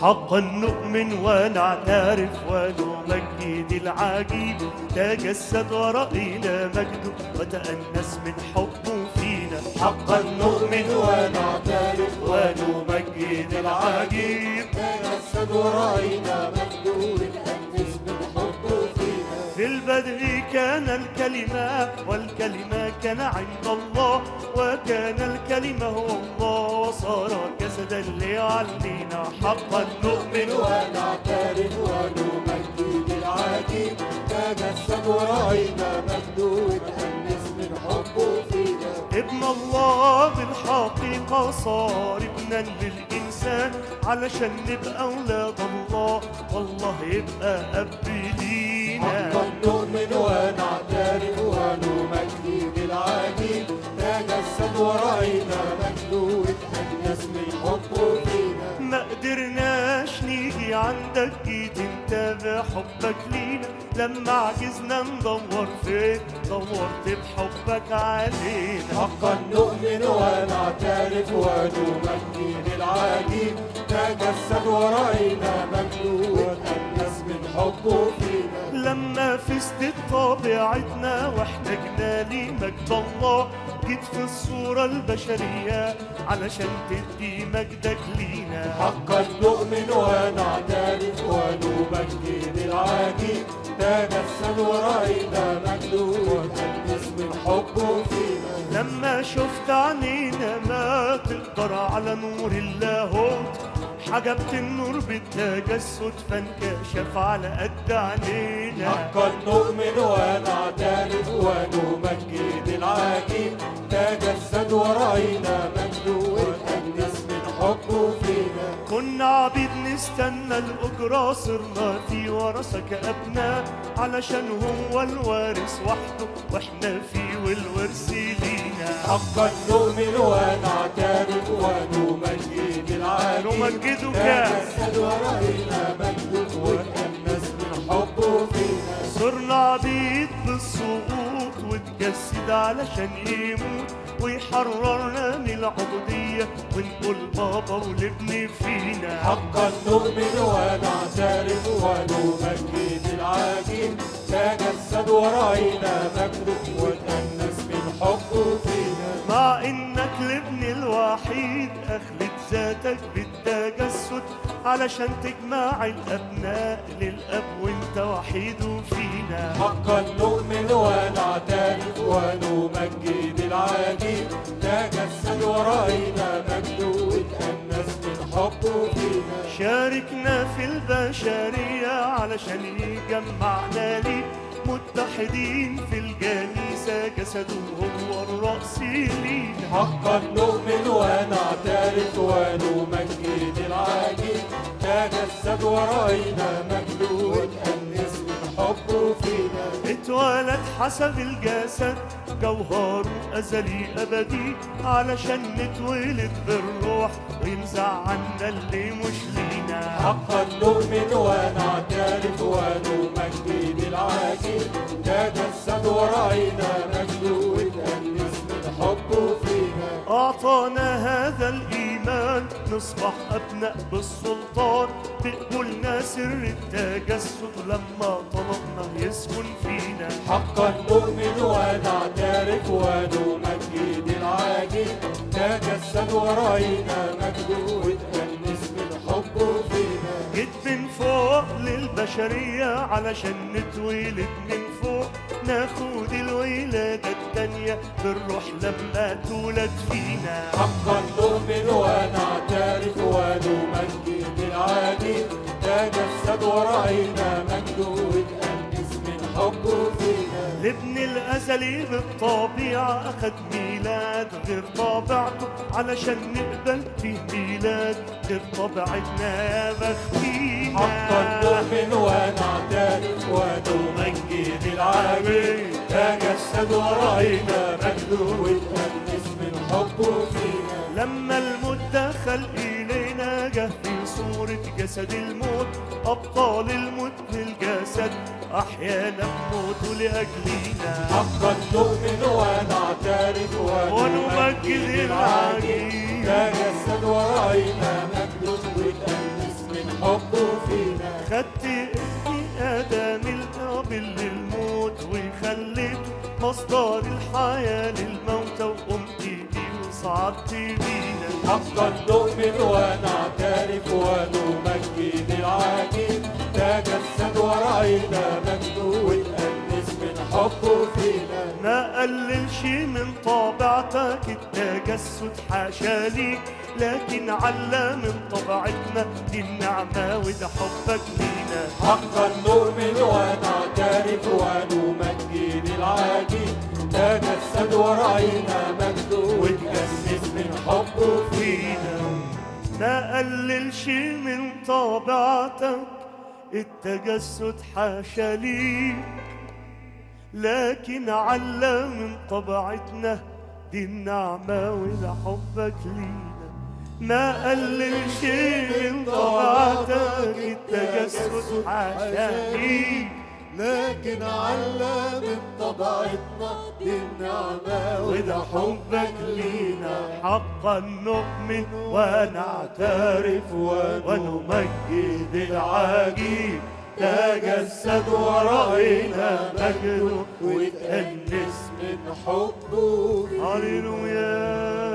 حقا نؤمن ونعترف ونمجد العجيب تجسد ورأينا مجده وتأنس من حبه فينا حقا نؤمن ونعترف ونمجد العجيب تجسد ورأينا مجدود أنس من حبه فينا في البدء كان الكلمة والكلمة كان عند الله وكان الكلمة هو الله وصار جسدا ليعلينا حقا نؤمن نؤمن ونعترف ونمجد العجيب تجسد ورأينا مجدود أنس من حبه فينا ابن الله بالحقيقة صار ابنا للإنسان علشان نبقى أولاد الله والله يبقى أب لينا حقا نؤمن ونعترف ونمجد العجيب تجسد ورأينا مجدود أنس من حبه فينا ما قدرناش نيجي عندك جيت انت بحبك لينا لما عجزنا ندور فين دورت بحبك علينا حقا نؤمن ونعترف ونمجد العجيب تجسد ورأينا مجدود أنس من حبه فينا لما فزت طبيعتنا واحتاجنا لمجد الله جيت في الصورة البشرية علشان تدي مجدك لينا حقا نؤمن ونعترف ونمجد العجيب تجسد ورأينا مجدود أنس من حبه فينا لما شفت عينينا ما تقدر على نور اللاهوت حجبت النور بالتجسد فانكشف على قد عينينا حقا نؤمن ونعترف ونمجد العجيب تجسد ورأينا مجدود أنس من حبه فينا كنا عبيد نستنى الأجرة صرنا في ورثك أبناء علشان هو الوارث وحده واحنا فيه والورث لينا حقا نؤمن ونعترف ونمجد العجيب نمجدك. تجسد ورأينا مجدود أنس من حبه فينا صرنا عبيد بالسقوط وتجسد علشان يموت ويحررنا من العبودية ونقول بابا ولابن فينا حقا نؤمن ونعترف ونمجد العجيب تجسد ورأينا مجدود وتأنس من حبه فينا مع انك الابن الوحيد اخلت ذاتك بالتجسد علشان تجمع الابناء للاب وانت وحيد فينا حقا نؤمن ونعترف ونمجد العجيب تجسد ورأينا مجدود أنس من حبه فينا شاركنا في البشرية علشان يجمعنا ليه متحدين في الكنيسة جسده هو الرأس لينا حقا نؤمن ونعترف ونمجد العجيب تجسد ورأينا مجدود أنس من حبه فينا اتولد حسب الجسد جوهر أزلي أبدي علشان نتولد بالروح وينزع عنا اللي مش لينا حقا نؤمن ونعترف ونمجد العجيب تجسد ورأينا مجدود أنس من حبه فينا أعطانا هذا الإيمان نصبح أبناء بالسلطان بقبولنا سر التجسد لما طلبنا يسكن فينا حقا نؤمن ونعترف ونمجد العجيب تجسد ورأينا مجدود أنس من حبه فينا جيت من فوق للبشرية علشان نتولد من فوق ناخد الولادة التانية بالروح لما تولد فينا حقا نؤمن ونعترف ونمجد العجيب تجسد ورأينا مجدود أنس من حبه فينا الابن الأزلي بالطبيعة أخد ميلاد غير طبيعته علشان نقبل فيه ميلاد غير طبيعتنا يا بختينا حقا نؤمن ونعترف ونمجد العجيب تجسد ورأينا مجدود أنس من حبه فينا لما الموت دخل إلينا جه في صورة جسد الموت أبطال الموت للجسد أحيانا موتوا لأجلينا حقا نؤمن ونعترف ونمجد العجيب تجسد ورأينا مجدود أنس من حبه فينا خدت ابني آدم القابل للموت وخليته مصدر الحياة للموتى وقمت بيه وصعدت بينا حقا نؤمن ونعترف ونمجد العجيب تجسد ورأينا مجده وتأنس من حبه فينا ما قللش من طبيعتك التجسد حاشا ليك لكن على من طبيعتنا دي النعمة وده حبك لينا حقا نؤمن ونعترف ونمجد العجيب تجسد ورأينا مجده وتأنس من حبه فينا ما قللش من طبيعتك التجسد حاشا ليك لكن على من طبيعتنا دي النعمة وده حبك لينا ما قللش من طبيعتك التجسد حاشا ليك لكن على من طبيعتنا دي النعمة وده حبك لينا حقا نؤمن ونعترف ونمجد العجيب تجسد ورأينا مجده وتأنس من حبه هللويا